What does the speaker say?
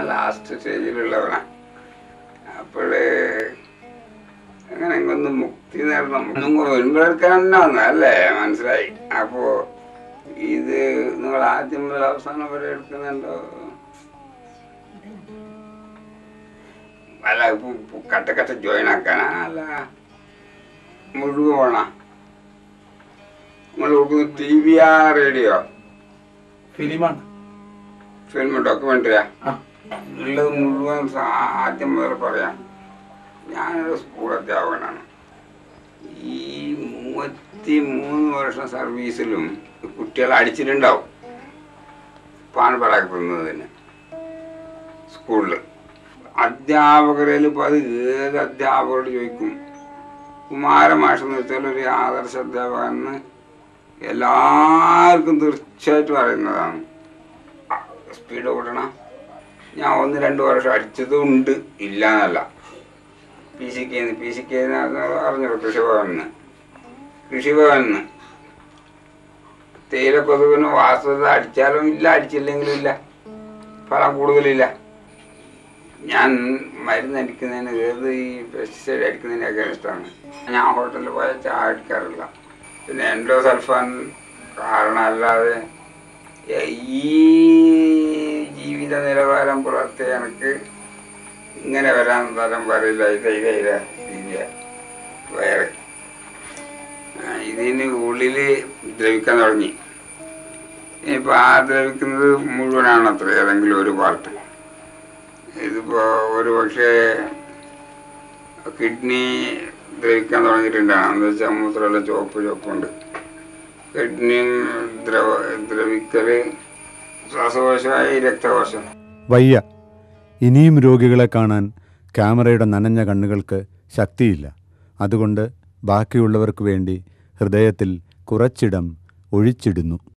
last സ്റ്റേജിലുള്ളവനാ അപ്പോഴേ അങ്ങനെ ഒന്ന് മുക്തി നേടണം ഒന്നും വരുമ്പോഴെടുക്കാനാണ് അല്ലേ മനസ്സിലായി അപ്പോ ഇത് നിങ്ങൾ ആദ്യം മുതൽ അവസാനം വരെ എടുക്കുന്നുണ്ടോ അല്ല ഇപ്പൊ ഇപ്പൊ കട്ട കട്ട ജോയിൻ ആക്കാനാ അല്ല മുഴുവൻ പോണ നിങ്ങൾ കൊടുക്കുന്നത് ടി വിയാ റേഡിയോ ഫിലിമാണ് ഫിലിം ഡോക്യുമെന്ററിയാ ആ ഉള്ളത് മുഴുവൻ സ- ആദ്യം മുതൽ പറയാം ഞാനൊരു സ്കൂൾ അധ്യാപകനാണ് ഈ മൂവത്തി മൂന്ന് വർഷം സർവീസിലും കുട്ടികളെ അടിച്ചിട്ടുണ്ടാവും പാൻ പരാഗ് തിന്നതിന് സ്കൂളിൽ അധ്യാപകരിൽ ഇപ്പോൾ അത് ഏത് അധ്യാപകരോട് ചോദിക്കും കുമാരമാഷ് എന്ന് വെച്ചാൽ ഒരു ആദർശ അധ്യാപകന് എല്ലാവർക്കും തീർച്ചയായിട്ടും അറിയുന്നതാണ് സ്പീഡ് കൂട്ടണം ഞാൻ ഒന്ന് രണ്ട് വർഷം അടിച്ചതും ഉണ്ട് ഇല്ല എന്നല്ല P C K P C K അറിഞ്ഞു കൃഷിഭവനിന്ന് കൃഷിഭവനിന്ന് തേയില കൊതുകിന് വാസ്തവത അടിച്ചാലും ഇല്ല അടിച്ചില്ലെങ്കിലും ഇല്ല ഫലം കൂടുതലില്ല ഞാൻ മരുന്ന് അടിക്കുന്നതിന് ഏത് ഈ പെസ്റ്റിസൈഡ് അടിക്കുന്നതിനൊക്കെ ഇഷ്ടമാണ് ഞാൻ ഹോട്ടലിൽ പോയാൽ ചായ അടിക്കാറില്ല പിന്നെ എൻഡോ സൾഫാൻ കാരണം അല്ലാതെ ഈ ജീവിത നിലവാരം പുലർത്തി എനിക്ക് ഇങ്ങനെ വരാൻ തരം പറയില്ല ഇത് ഇല്ല ഇല്ല ഇല്ല വേറെ ആ, ഇതിന് ഉള്ളിൽ ദ്രവിക്കാൻ തുടങ്ങി ഇനിയിപ്പോൾ ആ ദ്രവിക്കുന്നത് മുഴുവനാണ് അത്ര ഏതെങ്കിലും ഒരു പാർട്ട് ഇതിപ്പോൾ ഒരു പക്ഷേ കിഡ്നി ദ്രവിക്കാൻ തുടങ്ങിയിട്ടുണ്ടാണ് എന്ന് വെച്ചാൽ മൂത്രമുള്ള ചുവപ്പ് ചുവപ്പുണ്ട് കിഡ്നി ദ്രവ ദ്രവിക്കൽ ശ്വാസകോശമായി രക്തകോശം വയ്യ ഇനിയും രോഗികളെ കാണാൻ ക്യാമറയുടെ നനഞ്ഞ കണ്ണുകൾക്ക് ശക്തിയില്ല അതുകൊണ്ട് ബാക്കിയുള്ളവർക്ക് വേണ്ടി ഹൃദയത്തിൽ കുറച്ചിടം ഒഴിച്ചിടുന്നു